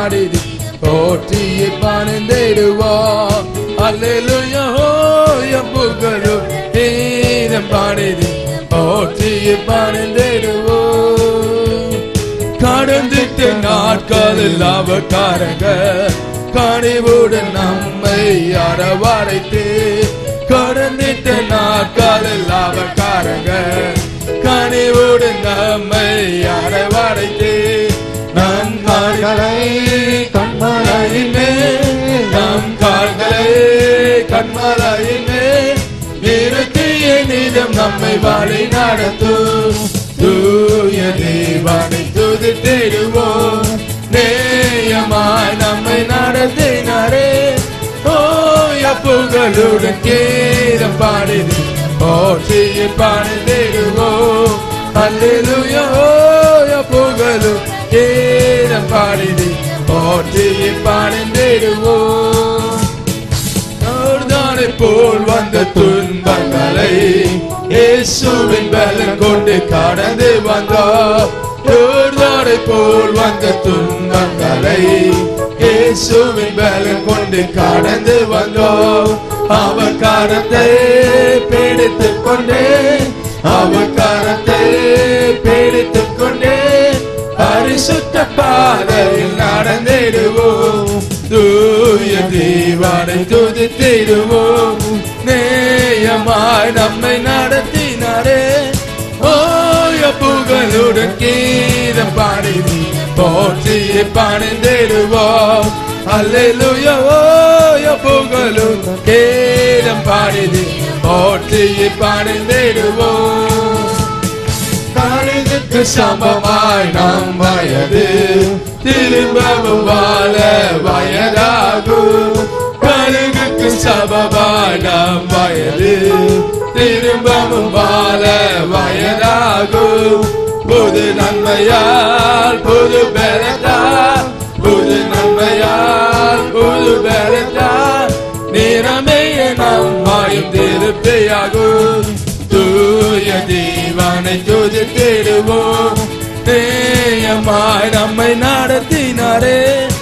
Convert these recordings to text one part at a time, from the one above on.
பாடிடு போற்றியை பணிந்திடுவோம் அல்லேலூயா ஓய புகழும் கீதம் பாடிடு போற்றியை பணிந்திடுவோம் கடந்திட்ட நாட்களில் அவக்காரங்க கனிவுடன் நம்மை அரவணைத்து கடந்திட்ட நாட்களில் அவக்காரங்க கனிவுடன் நம்மை அரவணைத்து நம் கால்களை கண்மலையின் மேல் நம் கால்களை கண்மலையின் மேல் நிறுத்திய நிதம் நம்மை வழி நடத்தும் தூய தேவனை துதித்திடுவோம் நேயமாய் நம்மை நடத்தினாரே ஓய புகழுடன் கீதம் பாடிது போற்றியை பாடிடுவோம் அல்லேலூயா ஓய புகழும் கீதம் பாடிது போற்றியை பாடிடுவோம் யோர்தானை போல் வந்த துன்பங்களை இயேசுவின் பலன் கொண்டு கடந்து வந்தார் யோர்தானை போல் வந்த துன்பங்களை இயேசுவின் பலன் கொண்டு கடந்து வந்தோம் அவர் கரத்தை பிடித்துக் கொண்டே அவர் கரத்தை பிடித்துக் கொண்டே பரிசுத்த பாதையில் நடந்திடுவோம் தூய தீவானை துதித்திடுவோம் நேயமாய் நம்மை நடத்தினாரே ஓய புகழுடன் கீதம் பாடிது போற்றியை பணிந்திடுவோம் அல்லேலூயா ஓய புகழுடன் கீதம் பாடிது போற்றியை பணிந்திடுவோம் கழுகுக்கு சமமாய் நாம் வயது திரும்பவும் வாழ வயதாகும் கழுகுக்கு சமமாய் நாம் வயது திரும்பவும் வாழ வயதாகும் புது நன்மையால் புது பெறத்தால் புது நன்மையால் புது பெறத்தால் நிறமைய நாம் மாயும் திருப்தியாகும் தூய தீவானை துதித்திடுவோம் நேயமாய் நம்மை நடத்தினாரே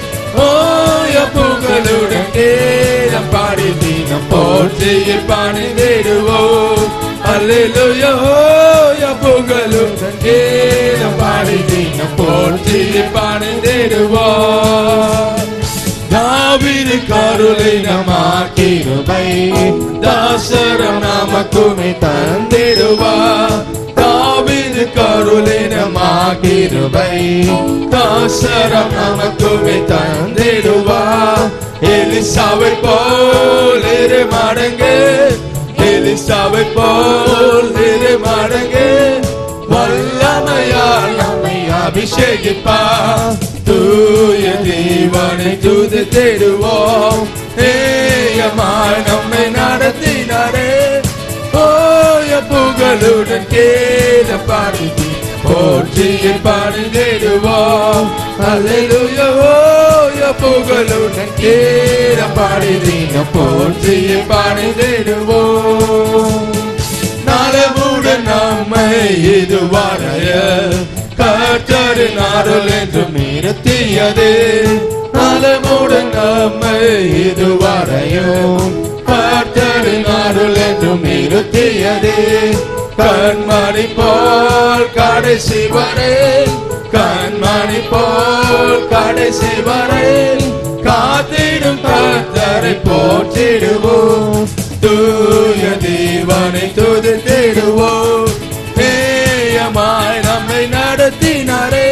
ஓய புகழுடன் கேரம் பாடி தீனம் போற்றியை பணிந்திடுவோம் அல்லேலூயா ஓய புகழுடன் கேரம் பாடி தீனம் போற்றியை பணிந்திடுவோம் தாவிது கருளை நமாக்கிருபை தாசரம் நமக்குமே தந்திடுவா தாவிது கருளை நமாக்கிருபை தாசரம் நமக்குமே தந்திடுவா எலிசாவை போல் இரு மடங்கு எலிசாவை போல் இரு மடங்கு வல்லமையால் நம்மை அபிஷேகிப்பா தூய தேவனை துதி தேடுவோம் ஏயமாய் நம்மை நடத்தினாரே ஓய புகழுடன் கேத பாடி போற்றியை பாடி தேடுவோம் அல்லேலூயா ஓய புகழுடன் கேத பாடி தீனம் போற்றியை பாடி தேடுவோம் நலமுடன் நம்மை இதுவரைய கற்றரின் அருள் என்று நிறுத்தியது நலமுடன் நம்மை இதுவரையும் கற்றரின் அருள் என்று நிறுத்தியது கண்மணி போல் கடைசி வரை கண்மணி போல் கடைசி வரை காத்திடும் கத்தரை போற்றிடுவோம் தூய தேவனை துதித்திடுவோம் நேயமாய் நம்மை நடத்தினாரே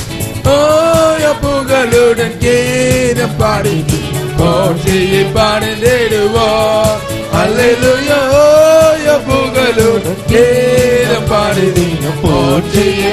ஓய புகழுடன் கீதம் பாடி போற்றியை பாடிடுவோம் அல்லேலூயா ஓய புகழுடன் கீதம் பாடி போற்றியை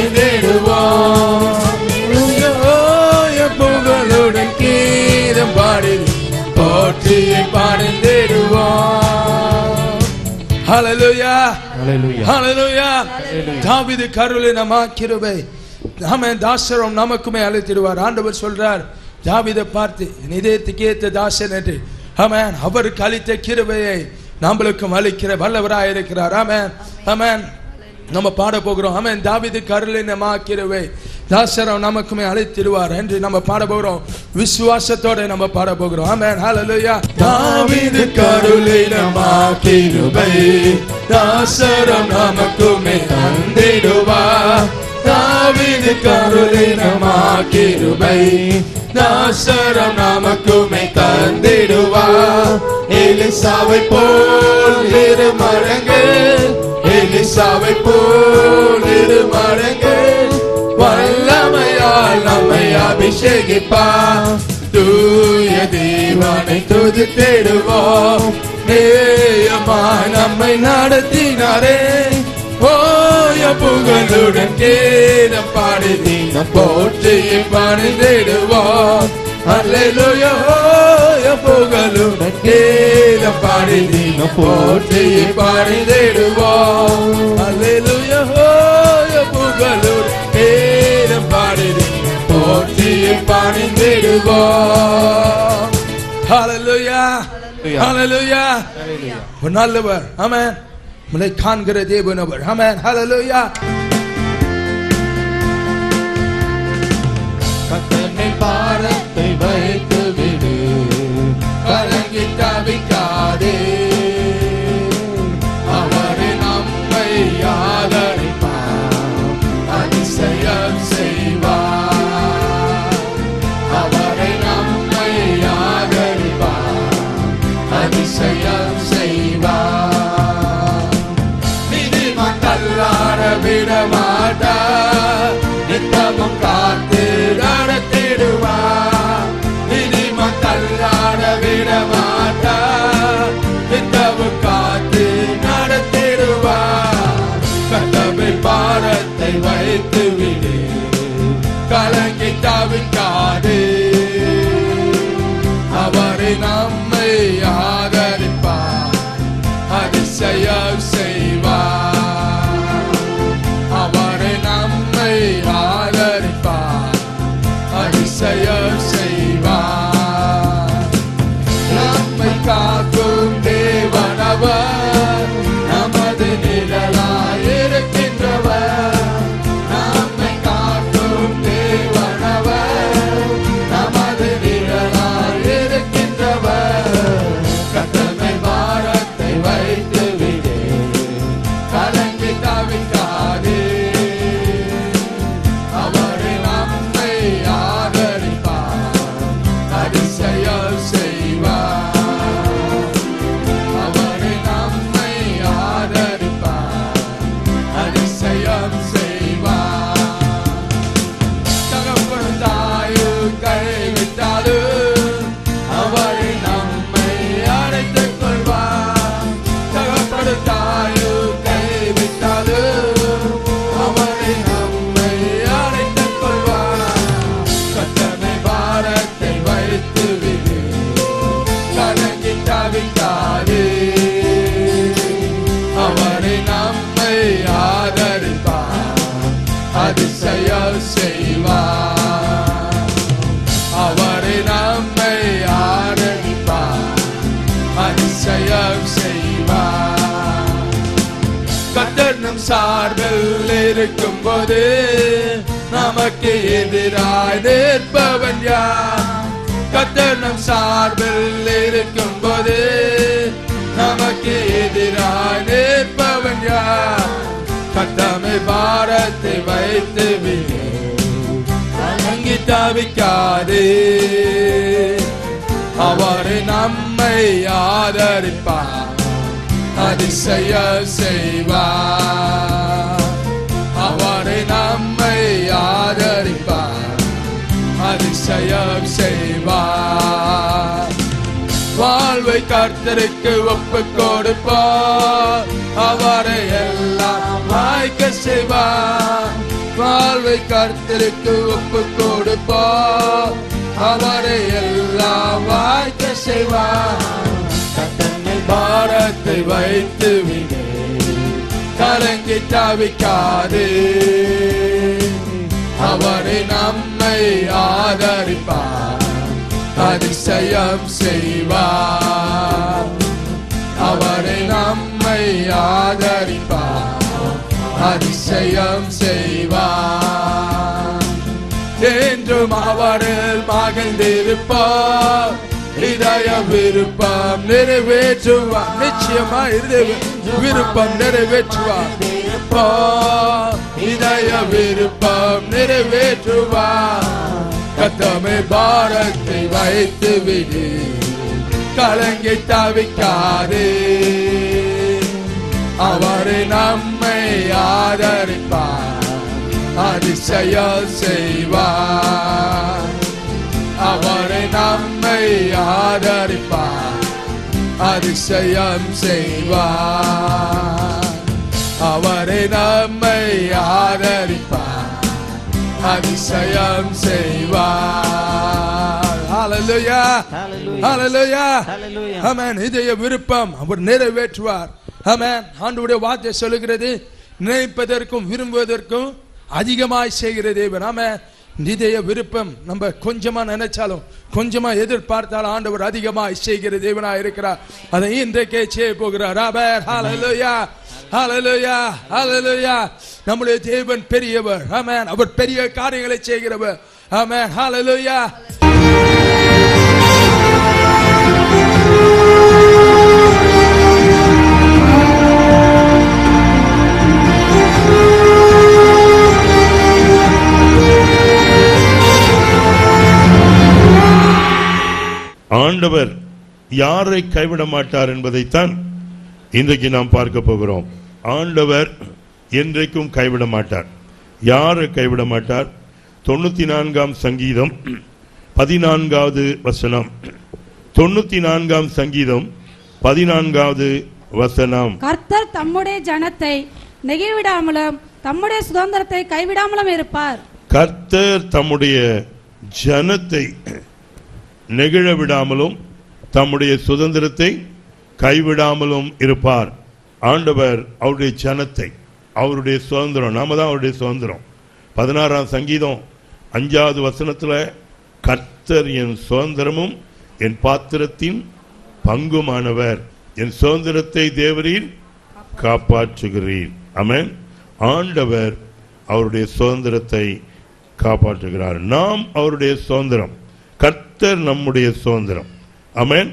பாடிடுவோம் ஓய புகழுடன் கீதம் பாடி போற்றியை பாடிடுவோம் ஹalleluya Hallelujah. ஹalleluya தாவீது கருளை நம கிருபை நாம தாசரம் நமக்குமே அழைத்திடுவார் ஆண்டவர் சொல்றார் தாவீதை பார்த்து என் இதயத்துக்கு ஏத்த தாசன் என்று ஆமென் அவருக்கு அளித்த கிருபையை நம்மளுக்கும் அளிக்கிற வல்லவராய் இருக்கிறார் ஆமென் ஆமென் நம்ம பாட போகிறோம் ஆமென் தாவீது கருளை நம கிருபை தாசரம் நமக்குமே அழைத்திடுவார் என்று நம்ம பாட போகிறோம் விசுவாசத்தோட நம்ம பாட போகிறோம் ஆமென் ஹalleluya தாவீது கருளினமா கிருபை தாசரம் நமக்குமே தந்திடுவா தாவீது கருளினமா கிருபை தாசரம் நமக்குமே தந்திடுவா எலிசாவை போல் இரு மடங்கு எலிசாவை போல் இரு மடங்கு வல்லமையால் நம்மை அபிஷேகிப்பா தூய தேவனை துதித்திடுவோம் நேயமாய் நம்மை நடத்தினாரே ஓய புகழுடன் கேதம் பாடி தீனம் போற்றி பணிந்திடுவோம் அல்லேலூயா ஓய புகழுடன் கேதம் பாடி தீனம் போற்றி பணிந்திடுவோம் அல்லேலூயா ஓய புகழுடன் கேதம் பாடி தீனம் போற்றி பணிந்திடுவோம் ஹalleluya ஹalleluya ஒரு நல்லவர் ஆமென் உங்களை காண்கிற தேவன் அவர் ஆமென் ஹalleluya கத்தனை பாரத்தை வைத்து விடு கலங்கி தவிக்காதே அவரை நம்மை ஆதரிப்பார் அதிசயம் செய்வார் அவரை நம்மை ஆதரிப்பார் அதிசயம் செய்வார் நீதிமான் தள்ளாட விட மாட்டார் நித்தமும் காத்து நடத்திடுவார் நீதிமான் தள்ளாட விட மாட்டார் நித்தமும் காத்து நடத்திடுவார் கத்தமிழ் பாரத்தை வைத்து விடு கலங்கி தவிக்காது அவரை நம்மை ஆதரிப்பார் அதிசயம் செய்வார் அவரை நம்மை ஆதரிப்பார் அதிசயம் செய்வார் நம்மை காக்கும் தேவனவர் நமது நிழலாயிருக்கின்றவர் நம்மை காக்கும் தேவனவர் நமது நிழலாயிருக்கின்றவர் கத்தமை பாரத்தை வைத்து விடு கலங்கி தவிக்காதே அவரை நம்மை ஆதரிப்பார் அதிசயம் செய்வார் அவரை நம்மை ஆதரிப்பார் அதிசயம் செய்வார் தகப்பன் தாயு கைவிட்டாலும் அவரை நம்மை அழைத்துக் கொள்வார் தகப்பன் தாயு கைவிட்டாலும் அவரை நம்மை அழைத்துக் கொள்வார் கட்டளை பாரத்தை வைத்து விடு கலங்கி தவிக்காதே அவரை நம்மை ஆதரிப்பார் அதிசயம் செய்வார் அவரை நம்மை ஆதரிப்பார் அதிசயம் செய்வார் கத்தர் நம் சார்பில் இருக்கும் போது நமக்கு எதிராய் நிற்பவன் யார் கத்தர் நம் சார்பில் இருக்கும் போது நமக்கு எதிராய் நிற்பவன் யார் கத்தமை பாரத்தை வைத்து விடு கலங்கி தவிக்காதே அவரை நம்மை ஆதரிப்பார் அதிசய செய்வார் அவரை நம்மை ஆதரிப்பார் அதிசயம் செய்வார் வாழ்வை கர்த்தருக்கு ஒப்பு கொடுப்பார் அவரை எல்லாம் வாய்க்க செய்வார் வாழ்வை கர்த்தருக்கு ஒப்பு கொடுப்பார் அவரை எல்லாம் வாய்க்க செய்வார் கத்தனை பாரத்தை வைத்து விடு கலங்கி தவிக்காதே அவரை நம்மை ஆதரிப்பார் அதிசயம் செய்வார் அவரை நம்மை ஆதரிப்பார் அதிசயம் செய்வார் என்றும் அவரில் மகிழ்ந்திருப்பார் இதய விருப்பம் நிறைவேற்றுவார் நிச்சயமா இருதய விருப்பம் நிறைவேற்றுவார் நிறைவேற்றுவார் இதய விருப்பம் நிறைவேற்றுவார் கத்தமே பாரத்தை வைத்து விடு கலங்கி தவிக்காதே அவரை நம்மை ஆதரிப்பார் அதிசயம் செய்வார் அவரை நம்மை ஆதரிப்பார் அதிசயம் செய்வார் அவரை நம்மை ஆதரிப்பார் அதிசயம் செய்வார் ஹalleluya Hallelujah. ஹalleluya Hallelujah. ஆமென் இதய விருப்பம் அவர் நிறைவேற்றுவார் ஆமென் ஆண்டவருடைய வார்த்தை சொல்லுகிறது நினைப்பதற்கும் விரும்புவதற்கும் அதிகமாய் செய்கிற தேவன் ஆமென் இதய விருப்பம் நம்ம கொஞ்சமா நினைச்சாலும் கொஞ்சமா எதிர்பார்த்தாலும் ஆண்டவர் அதிகமாய் செய்கிற தேவனா இருக்கிறார் அதை இன்றைக்கே செய்ய போகிறார் ஆமென் ஹalleluya ஹalleluya ஹalleluya நம்முடைய தேவன் பெரியவர் ஆமென் அவர் பெரிய காரியங்களை செய்கிறவர் ஆமென் ஹalleluya ஆண்டவர் யாரை கைவிட மாட்டார் என்பதைத்தான் இன்றைக்கு நாம் பார்க்க போகிறோம் ஆண்டவர் என்றைக்கும் கைவிட மாட்டார் யாரை கைவிட மாட்டார் தொண்ணூத்தி நான்காம் சங்கீதம் பதினான்காவது வசனம் தொண்ணூத்தி நான்காம் சங்கீதம் பதினான்காவது வசனம் கர்த்தர் தம்முடைய ஜனத்தை நெகிழ்விடாமலும் தம்முடைய சுதந்திரத்தை கைவிடாமலும் இருப்பார் கர்த்தர் தம்முடைய ஜனத்தை நெகிழ விடாமலும் தம்முடைய சுதந்திரத்தை கைவிடாமலும் இருப்பார் ஆண்டவர் அவருடைய ஜனத்தை அவருடைய சுதந்திரம் நாம தான் அவருடைய சுதந்திரம் பதினாறாம் சங்கீதம் அஞ்சாவது வசனத்துல கர்த்தர் என் சுதந்திரமும் என் பாத்திரத்தின் பங்குமானவர் என் சுதந்திரத்தை தேவரீர் காப்பாற்றுகிறீர் ஆமென் ஆண்டவர் அவருடைய சுதந்திரத்தை காப்பாற்றுகிறார் நாம் அவருடைய சுதந்திரம் கர்த்தர் நம்முடைய சுதந்திரம் ஆமென்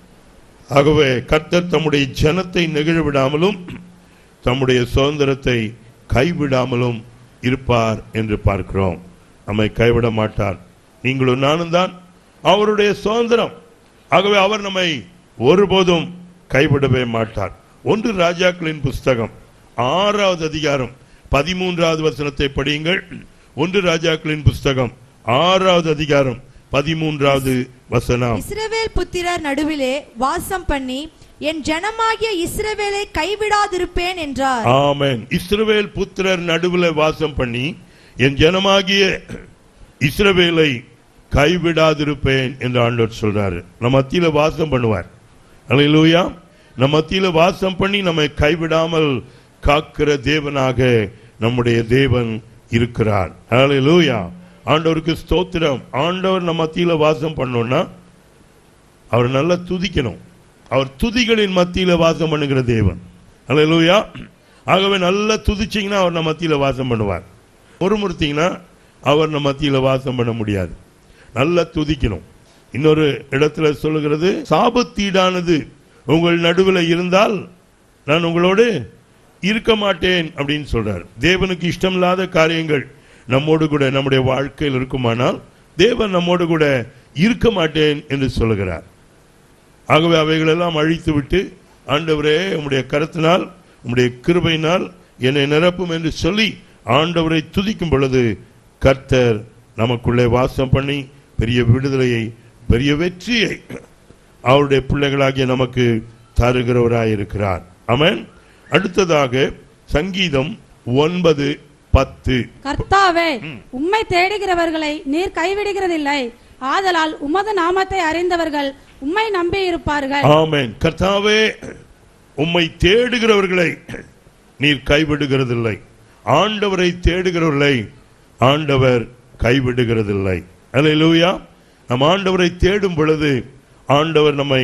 ஆகவே கர்த்தர் தம்முடைய ஜனத்தை நெகிழ விடாமலும் தம்முடைய சுதந்திரத்தை கைவிடாமலும் இருப்பார் என்று பார்க்கிறோம் நம்மை கைவிட மாட்டார் நீங்களும் நானும் தான் அவருடைய சுதந்திரம் ஆகவே அவர் நம்மை ஒருபோதும் கைவிடவே மாட்டார் ஒன்று ராஜாக்களின் புஸ்தகம் ஆறாவது அதிகாரம் பதிமூன்றாவது வசனத்தை படியுங்கள் ஒன்று ராஜாக்களின் புஸ்தகம் ஆறாவது அதிகாரம் பதிமூன்றாவது வசனம் இஸ்ரவேல் புத்திரர் நடுவிலே வாசம் பண்ணி என் ஜனமாகிய இஸ்ரவேலை கைவிடாதிருப்பேன் என்றார் ஆமென் இஸ்ரவேல் புத்திரர் நடுவுல வாசம் பண்ணி என் ஜனமாகிய இஸ்ரவேலை கைவிடாதிருப்பேன் என்று ஆண்டவர் சொல்றாரு நம்ம மத்தியில வாசம் பண்ணுவார் அல்லேலூயா நம்ம மத்தியில வாசம் பண்ணி நம்மை கைவிடாமல் காக்கிற தேவனாக நம்முடைய தேவன் இருக்கிறார் அல்லேலூயா ஆண்டவருக்கு ஸ்தோத்திரம் ஆண்டவர் நம்ம மத்தியில வாசம் பண்ணோம்னா அவர் நல்லா துதிக்கணும் அவர் துதிகளின் மத்தியில வாசம் பண்ணுகிற தேவன் அல்லேலூயா ஆகவே நல்லா துதிச்சீங்கன்னா அவர் நம்ம மத்தியில வாசம் பண்ணுவார் முறுமுறுத்தீங்கன்னா அவர் நம்ம மத்தியில வாசம் பண்ண முடியாது நல்லா துதிக்கணும் இன்னொரு இடத்துல சொல்லுகிறது சாபத்தீடானது உங்கள் நடுவில் இருந்தால் நான் உங்களோடு இருக்க மாட்டேன் அப்படின்னு சொல்றார் தேவனுக்கு இஷ்டமில்லாத காரியங்கள் நம்மோடு கூட நம்முடைய வாழ்க்கையில் இருக்குமானால் தேவன் நம்மோடு கூட இருக்க மாட்டேன் என்று சொல்லுகிறார் ஆகவே அவைகளெல்லாம் அழித்து விட்டு ஆண்டவரே உம்முடைய கருத்தினால் உம்முடைய கிருபையினால் என்னை நிரப்பும் என்று சொல்லி ஆண்டவரை துதிக்கும் பொழுது கர்த்தர் நமக்குள்ளே வாசம் பண்ணி பெரிய விடுதலையை பெரிய வெற்றியை அவருடைய பிள்ளைகளாகிய நமக்கு தருகிறவராயிருக்கிறார் ஆமென் அடுத்ததாக சங்கீதம் ஒன்பது பத்து கர்த்தாவே உம்மை தேடுகிறவர்களை நீர் கைவிடுகிறதில்லை ஆதலால் உமது நாமத்தை அறிந்தவர்கள் உம்மை நம்பி இருப்பார்கள் ஆமென் கர்த்தாவே உம்மை தேடுகிறவர்களை நீர் கைவிடுகிறதில்லை ஆண்டவரை தேடுகிறவர்களை ஆண்டவர் கைவிடுகிறதில்லை அல்லேலூயா நம் ஆண்டவரை தேடும் பொழுது ஆண்டவர் நம்மை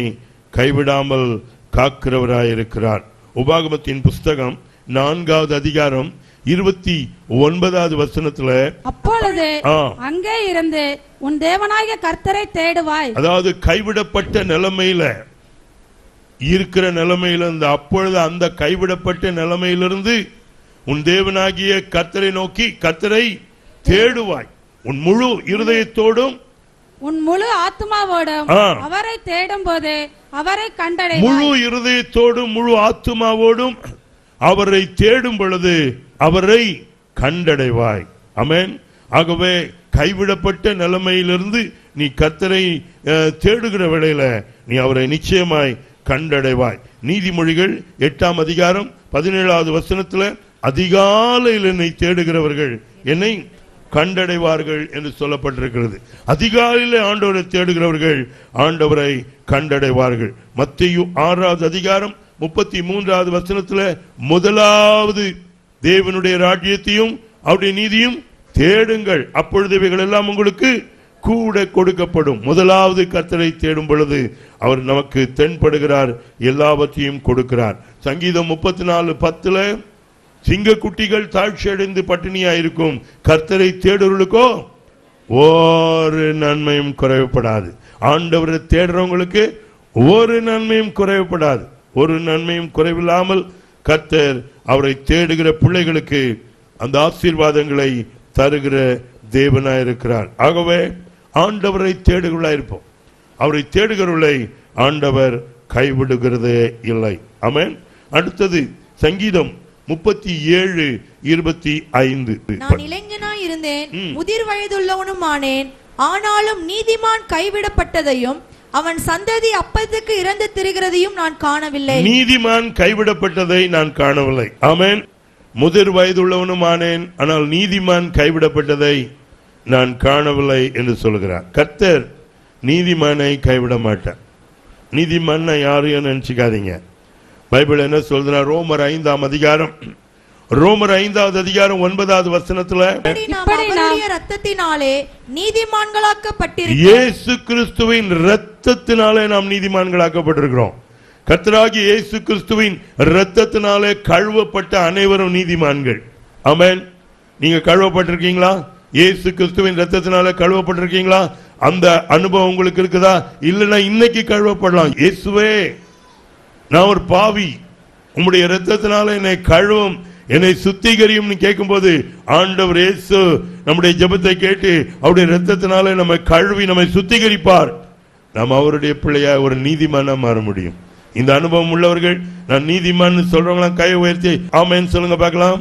கைவிடாமல் காக்கிறவராயிருக்கிறார் உபாகமத்தின் புஸ்தகம் நான்காவது அதிகாரம் இருபத்தி ஒன்பதாவது வசனத்துல அப்பொழுது ஆ. அங்கே இருந்து உன் தேவனாகிய கர்த்தரை தேடுவாய் அதாவது கைவிடப்பட்ட நிலைமையில இருக்கிற நிலைமையில இருந்து அப்பொழுது அந்த கைவிடப்பட்ட நிலைமையிலிருந்து உன் தேவனாகிய கர்த்தரை நோக்கி கர்த்தரை தேடுவாய் உன் முழு இருதயத்தோடும் உன் முழு ஆத்மாவோடும் ஆ. அவரை தேடும் போது அவரை முழு கண்டடைவாய் இருதயத்தோடும் முழு ஆத்துமாவோடும் அவரை தேடும் பொழுது அவரை கண்டடைவாய் அமேன் ஆகவே கைவிடப்பட்ட நிலைமையிலிருந்து நீ கர்த்தரை அஹ், தேடுகிற வேளையில நீ அவரை நிச்சயமாய் கண்டடைவாய் நீதிமொழிகள் எட்டாம் அதிகாரம் பதினேழாவது வசனத்துல அதிகாலையில் என்னை தேடுகிறவர்கள் என்னை கண்டடைவார்கள் என்று சொல்லப்பட்டிருக்கிறது அதிகாலையிலே ஆண்டவரை தேடுகிறவர்கள் ஆண்டவரை கண்டடைவார்கள் மத்திய ஆறாவது அதிகாரம் முப்பத்தி மூன்றாவது வசனத்துல முதலாவது தேவனுடைய ராஜ்யத்தையும் அவருடைய நீதியும் தேடுங்கள் அப்பொழுது இவைகள் எல்லாம் உங்களுக்கு கூட கொடுக்கப்படும் முதலாவது கர்த்தரை தேடும் பொழுது அவர் நமக்கு தென்படுகிறார் எல்லாவற்றையும் கொடுக்கிறார் சங்கீதம் முப்பத்தி நாலு பத்துல சிங்கக்குட்டிகள் தாழ்ச்சி அடைந்து பட்டினியா இருக்கும் கர்த்தரை தேடுறவர்களுக்கோ ஒரு நன்மையும் குறைவுபடாது ஆண்டவரை தேடுறவங்களுக்கு ஒரு நன்மையும் குறைவுபடாது ஒரு நன்மையும் குறைவில்லாமல் கர்த்தர் அவரை தேடுகிற பிள்ளைகளுக்கு அந்த ஆசீர்வாதங்களை தருகிற தேவனாயிருக்கிறார் ஆகவே ஆண்டவரை தேடுகிறவர்களாயிருப்போம் அவரை தேடுகிறவர்களை ஆண்டவர் கைவிடுகிறதே இல்லை ஆமென் அடுத்தது சங்கீதம் முப்பத்தி ஏழு இருபத்தி ஐந்து நான் இளைஞனாய் இருந்தேன் ம். முதிர் வயதுள்ளவனும் ஆனேன் ஆனாலும் நீதிமான் கைவிடப்பட்டதையும் அவன் சந்ததி அப்பத்துக்கு இறந்து திரிகிறதையும் நான் காணவில்லை நீதிமான் கைவிடப்பட்டதை நான் காணவில்லை ஆமென் முதிர் வயதுள்ளவனும் ஆனேன் ஆனால் நீதிமான் கைவிடப்பட்டதை நான் காணவில்லை என்று சொல்கிறார் கர்த்தர் நீதிமானை கைவிட மாட்டார் நீதிமான் யாரையும் நினைச்சுக்காதீங்க பைபிள் என்ன சொல்றா ரோமர் ஐந்தாம் அதிகாரம் ரோமர் ஐந்தாவது அதிகாரம் ஒன்பதாவது வசனத்துல இப்படி நாம் இப்படி நாம் அவருடைய ரத்தத்தினாலே நீதிமான்களாக்கப்பட்டிருக்கிறோம் இயேசு கிறிஸ்துவின் இரத்தத்தினாலே நாம் நீதிமான்களாக்கப்பட்டிருக்கிறோம் கர்த்தராகிய இயேசு கிறிஸ்துவின் இரத்தத்தினாலே கழுவப்பட்ட அனைவரும் நீதிமான்கள் ஆமென் நீங்க கழுவப்பட்டிருக்கீங்களா இயேசு கிறிஸ்துவின் இரத்தத்தினால கழுவப்பட்டிருக்கீங்களா அந்த அனுபவம் உங்களுக்கு இருக்குதா இல்லைன்னா இன்னைக்கு கழுவப்படலாம் இயேசுவே நான் ஒரு பாவி உம்முடைய இரத்தத்தினால என்னை கழுவும் என்னை சுத்திகரியும் கேட்கும்போது ஆண்டவர் இயேசு நம்முடைய ஜெபத்தை கேட்டு அவருடைய இரத்தத்தினால நம்மை கழுவி நம்மை சுத்திகரிப்பார் நாம் அவருடைய பிள்ளையா ஒரு நீதிமானா மாற முடியும் இந்த அனுபவம் உள்ளவர்கள் நான் நீதிமான் சொல்றவங்களாம் கை உயர்த்தி ஆமேன் சொல்லுங்க பார்க்கலாம்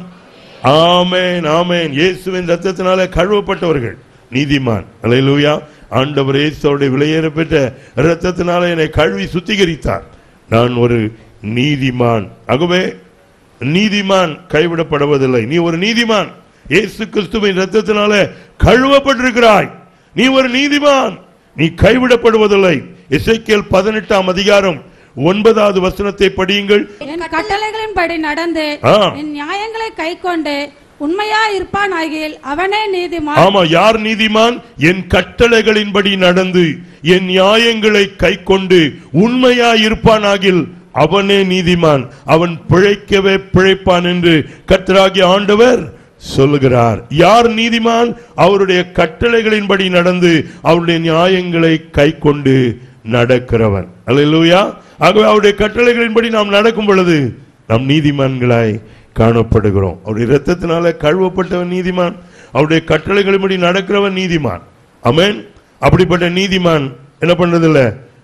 ஆமேன் ஆமேன் இயேசுவின் ரத்தத்தினால கழுவப்பட்டவர்கள் நீதிமான் அல்லேலூயா ஆண்டவர் இயேசுடைய விலையேற பெற்ற இரத்தத்தினால என்னை கழுவி சுத்திகரித்தார் நான் ஒரு நீதிமான் ஆகவே நீதிமான் கைவிடப்படுவதில்லை நீ ஒரு நீதிமான் இயேசு கிறிஸ்துவின் ரத்தத்தினால கழுவப்பட்டிருக்கிறாய் நீ ஒரு நீதிமான் நீ கைவிடப்படுவதில்லை இசைக்கேல் பதினெட்டாம் அதிகாரம் ஒன்பதாவது வசனத்தை படியுங்கள் என் கட்டளைகளின்படி நடந்து ஆ. என் நியாயங்களை கைக்கொண்டு உண்மையா இருப்பான் ஆகியில் அவனே நீதிமான் ஆமா யார் நீதிமான் என் கட்டளைகளின்படி நடந்து என் நியாயங்களை கைக்கொண்டு உண்மையா இருப்பானாகில் அவனே நீதிமான் அவன் பிழைக்கவே பிழைப்பான் என்று கர்த்தராகிய ஆண்டவர் சொல்லுகிறார் யார் நீதிமான் அவருடைய கட்டளைகளின்படி நடந்து அவருடைய நியாயங்களை கைக்கொண்டு நடக்கிறவன் அல்லேலூயா ஆகவே அவருடைய கட்டளைகளின்படி நாம் நடக்கும் பொழுது நாம் நீதிமான்களாய் காணப்படுகிறோம் அவருடைய இரத்தத்தினால கழுவப்பட்டவன் நீதிமான் அவருடைய கட்டளைகளின்படி நடக்கிறவன் நீதிமான் அமேன் அப்படிப்பட்ட நீதிமான் என்ன பண்றதில்ல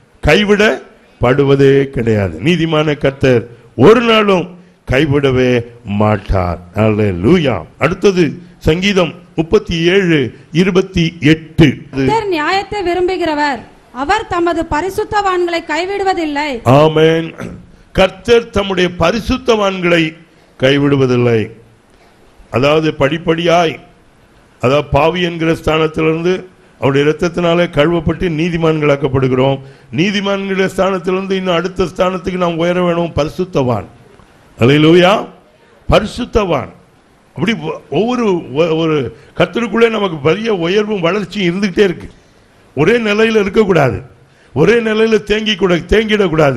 கைவிடப்படுவதே கிடையாது நீதிமான கர்த்தர் ஒரு நாளும் கைவிடவே மாட்டார் அல்லேலூயா அடுத்தது சங்கீதம் முப்பத்தி ஏழு இருபத்தி எட்டு கர்த்தர் நியாயத்தை விரும்புகிறவர் அவர் தமது பரிசுத்தவான்களை கைவிடுவதில்லை ஆமென் கர்த்தர் தம்முடைய பரிசுத்தவான்களை கைவிடுவதில்லை அதாவது படிப்படியாய் அதாவது பாவி என்கிற ஸ்தானத்திலிருந்து அவருடைய இரத்தத்தினாலே கழுவப்பட்டு நீதிமான்களாக்கப்படுகிறோம் நீதிமான்கிற ஸ்தானத்திலிருந்து இன்னும் அடுத்த ஸ்தானத்துக்கு நாம் உயர வேணும் பரிசுத்தவான் அல்லேலூயா பரிசுத்தவான் அப்படி ஒ- ஒவ்வொரு ஒ- ஒரு கத்தருக்குள்ளே நமக்கு பெரிய உயர்வும் வளர்ச்சியும் இருந்துகிட்டே இருக்கு ஒரே நிலையில் இருக்கக்கூடாது ஒரே நிலையில் தேங்கி கூட தேங்கிடக்கூடாது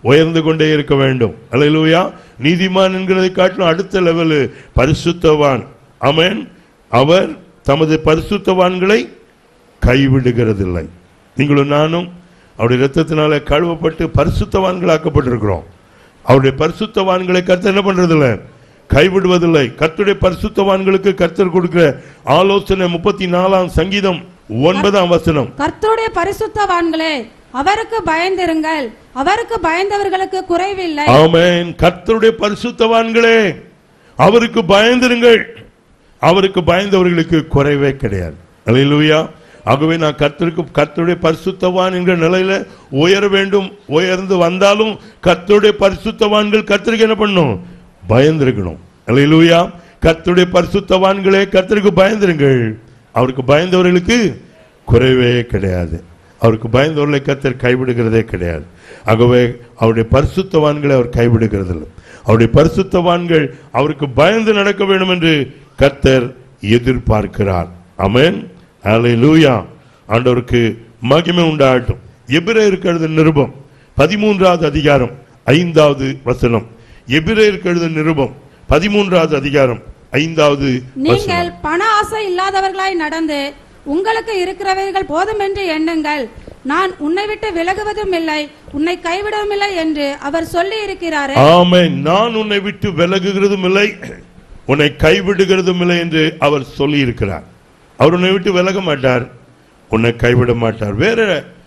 உயர்ந்து கொண்டே இருக்க வேண்டும் அல்லேலூயா நீதிமான் என்கிறதை காட்டிலும் அடுத்த லெவலு பரிசுத்தவான் அமேன் அவர் தமது பரிசுத்தவான்களை கைவிடுகிறதில்லை நீங்களும் நானும் அவருடைய இரத்தத்தினால கழுவப்பட்டு பரிசுத்தவான்களாக்கப்பட்டிருக்கிறோம் அவருடைய பரிசுத்தவான்களை கர்த்தர் என்ன பண்றதில்லை கைவிடுவதில்லை கர்த்தருடைய பரிசுத்தவான்களுக்கு கர்த்தர் கொடுக்கிற ஆலோசனை முப்பத்தி நாலாம் சங்கீதம் ஒன்பதாம் வசனம் கர்த்தருடைய பரிசுத்தவான்களே அவருக்கு பயந்திருங்கள் அவருக்கு பயந்தவர்களுக்கு குறைவில்லை ஆமென் கர்த்தருடைய பரிசுத்தவான்களே அவருக்கு பயந்திருங்கள் அவருக்கு பயந்தவர்களுக்கு குறைவே கிடையாது அல்லேலூயா ஆகவே நான் கர்த்தருக்கு கர்த்தருடைய பரிசுத்தவான் என்கிற நிலையில உயர வேண்டும் உயர்ந்து வந்தாலும் கர்த்தருடைய பரிசுத்தவான்கள் கர்த்தருக்கு என்ன பண்ணும் பயந்திருக்கணும் அல்லேலூயா கர்த்தருடைய பரிசுத்தவான்களே கர்த்தருக்கு பயந்திருங்கள் அவருக்கு பயந்தவர்களுக்கு குறைவே கிடையாது அவருக்கு பயந்தவர்களை கர்த்தர் கைவிடுகிறதே கிடையாது ஆகவே அவருடைய பரிசுத்தவான்களை அவர் கைவிடுகிறதில்லை அவருடைய பரிசுத்தவான்கள் அவருக்கு பயந்து நடக்க வேண்டும் என்று கர்த்தர் எதிர்பார்க்கிறார் அமேன் ஹalleluya ஆண்டவருக்கு மகிமை உண்டாகட்டும் எபிரேயருக்கு எழுதின நிருபம் பதிமூன்றாவது அதிகாரம் ஐந்தாவது வசனம் எபிரேயருக்கு எழுதின நிருபம் பதிமூன்றாவது அதிகாரம் ஐந்தாவது நீங்கள் வசனம் பண ஆசை இல்லாதவர்களாய் நடந்து உங்களுக்கு இருக்கிறவைகள் போதும் என்று எண்ணுங்கள் நான் உன்னை விட்டு விலகுவதும் இல்லை உன்னை கைவிடவும் இல்லை என்று அவர் சொல்லி இருக்கிறாரே ஆமென் நான் உன்னை விட்டு விலகுகிறதும் இல்லை உன்னை கைவிடுகிறதும் இல்லை என்று அவர் சொல்லி இருக்கிறார் அவர் உன்னை விட்டு விலக மாட்டார் உன்னை கைவிட மாட்டார் வேற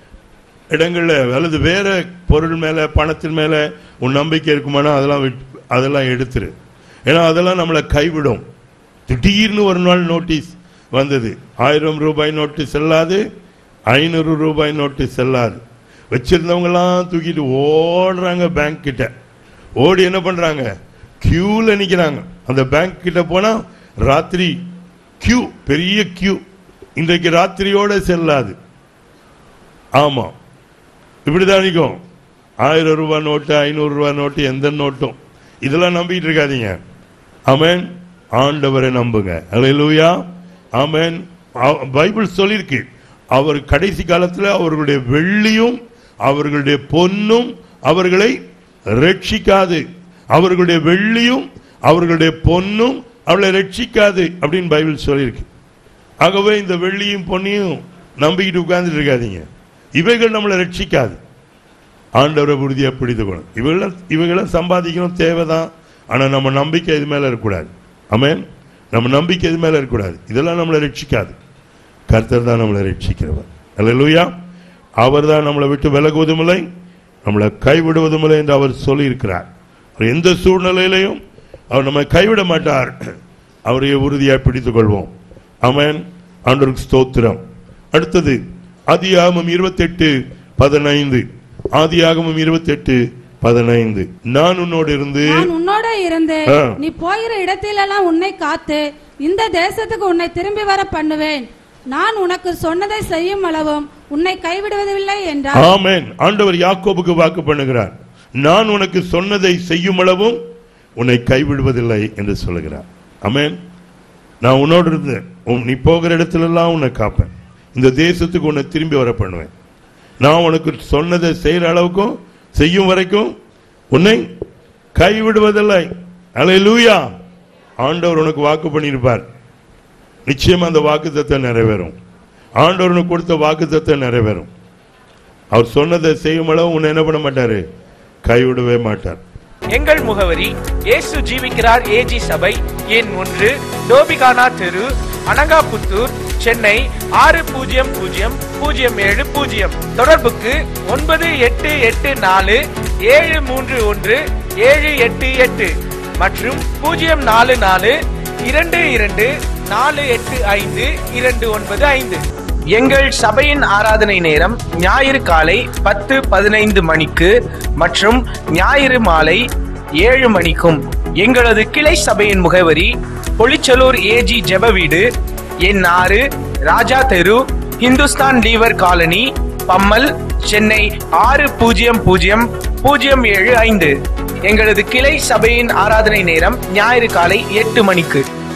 இடங்கள்ல அல்லது வேற பொருள் மேல பணத்தின் மேல உன் நம்பிக்கை இருக்குமானா அதெல்லாம் விட்டு- அதெல்லாம் எடுத்துரு ஏன்னா அதெல்லாம் நம்மளை கைவிடும் திடீர்னு ஒரு நாள் நோட்டீஸ் வந்தது ஆயிரம் ரூபாய் நோட்டு செல்லாது ஐநூறு ரூபாய் நோட்டு செல்லாது வச்சிருந்தவங்கலாம் தூக்கிட்டு ஓடுறாங்க பேங்க் கிட்ட ஓடி என்ன பண்றாங்க கியூல நிக்கிறாங்க அந்த பேங்க் கிட்ட போனா ராத்திரி கியூ பெரிய கியூ இன்றைக்கு ராத்திரியோட செல்லாது ஆமா இப்படிதான் நிற்கும் ஆயிரம் ரூபாய் நோட்டு ஐநூறு ரூபாய் நோட்டு எந்த நோட்டும் இதெல்லாம் நம்பிட்டு இருக்காதீங்க ஆமென் ஆண்டவரை நம்புங்க அல்லேலூயா ஆமென் அ- பைபிள் சொல்லியிருக்கு அவர் கடைசி காலத்தில் அவர்களுடைய வெள்ளியும் அவர்களுடைய பொன்னும் அவர்களை ரட்சிக்காது அவர்களுடைய வெள்ளியும் அவர்களுடைய பொன்னும் அவளை ரட்சிக்காது அப்படின்னு பைபிள் சொல்லியிருக்கு ஆகவே இந்த வெள்ளியும் பொன்னையும் நம்பிக்கிட்டு உட்கார்ந்துட்டு இருக்காதீங்க இவைகள் நம்மளை ரட்சிக்காது ஆண்டவரை உறுதியாக பிடித்துக்கணும் இவைகளாம் இவைகளாம் சம்பாதிக்கணும் தேவைதான் ஆனால் நம்ம நம்பிக்கை இது மேலே இருக்கக்கூடாது ஆமென் நம்ம நம்பிக்கை இது மேலே இருக்கக்கூடாது இதெல்லாம் நம்மளை ரட்சிக்காது கர்த்தர் தான் நம்மளை ரட்சிக்கிறவர் அல்லேலூயா அவர் தான் நம்மளை விட்டு விலகுவதும் இல்லை நம்மளை கைவிடுவதும் இல்லை என்று அவர் சொல்லியிருக்கிறார் அவர் எந்த சூழ்நிலையிலையும் அவர் நம்மை கைவிட மாட்டார் அவரையே உறுதியாக பிடித்துக் கொள்வோம் ஆமென் ஆண்டவருக்கு ஸ்தோத்திரம் அடுத்தது ஆதியாகமம் இருபத்தெட்டு பதினைந்து ஆதியாகமம் இருபத்தெட்டு பதினைந்து நான் உன்னோடு இருந்து நான் உன்னோட இருந்து ஆ. நீ போகிற இடத்திலெல்லாம் உன்னை காத்து இந்த தேசத்துக்கு உன்னை திரும்பி வர பண்ணுவேன் நான் உனக்கு சொன்னதை செய்யும் அளவும் உன்னை கைவிடுவதில்லை என்றார் ஆமென் ஆண்டவர் யாக்கோபுக்கு வாக்கு பண்ணுகிறார் நான் உனக்கு சொன்னதை செய்யும் அளவும் உன்னை கைவிடுவதில்லை என்று சொல்லுகிறார் ஆமென் நான் உன்னோடு இருந்து உன் நீ போகிற இடத்துல எல்லாம் உன்னை காப்பேன் இந்த தேசத்துக்கு உன்னை திரும்பி வர பண்ணுவேன் நான் உனக்கு சொன்னதை செய்யற அளவுக்கும் செய்யும் வரைக்கும் உன்னை கைவிடுவதில்லை அல்லேலூயா ஆண்டவர் உனக்கு வாக்கு பண்ணியிருப்பார் நிச்சயமா அந்த வாக்கு நிறைவேறும் ஆண்டவர் உனக்கு கொடுத்த வாக்கு நிறைவேறும் அவர் சொன்னதை செய்யும் அளவு உன்னை என்ன பண்ண மாட்டாரு கைவிடவே மாட்டார் எங்கள் முகவரி இயேசு ஜீவிக்கிறார் ஏஜி சபை எண் ஒன்று டோபிகானா தெரு அனங்காபுத்தூர் சென்னை ஆறு பூஜ்ஜியம் பூஜ்ஜியம் பூஜ்ஜியம் ஏழு பூஜ்ஜியம் தொடர்புக்கு ஒன்பது எட்டு எட்டு நாலு ஏழு மூன்று ஒன்று ஏழு எட்டு எட்டு மற்றும் பூஜ்ஜியம் நாலு நாலு இரண்டு இரண்டு நாலு எட்டு ஐந்து இரண்டு ஒன்பது ஐந்து எங்கள் சபையின் ஆராதனை நேரம் ஞாயிறு காலை பத்து பதினைந்து மணிக்கு மற்றும் ஞாயிறு மாலை ஏழு மணிக்கும் எங்களது கிளை சபையின் முகவரி பொலிச்சலூர் ஏஜி ஜெப வீடு எண் ஆறு ராஜா தெரு இந்துஸ்தான் லீவர் காலனி பம்மல் சென்னை ஆறு பூஜ்ஜியம் பூஜ்ஜியம் பூஜ்ஜியம் ஏழு ஐந்து எங்களது கிளை சபையின் ஆராதனை நேரம் ஞாயிறு காலை எட்டு மணிக்கு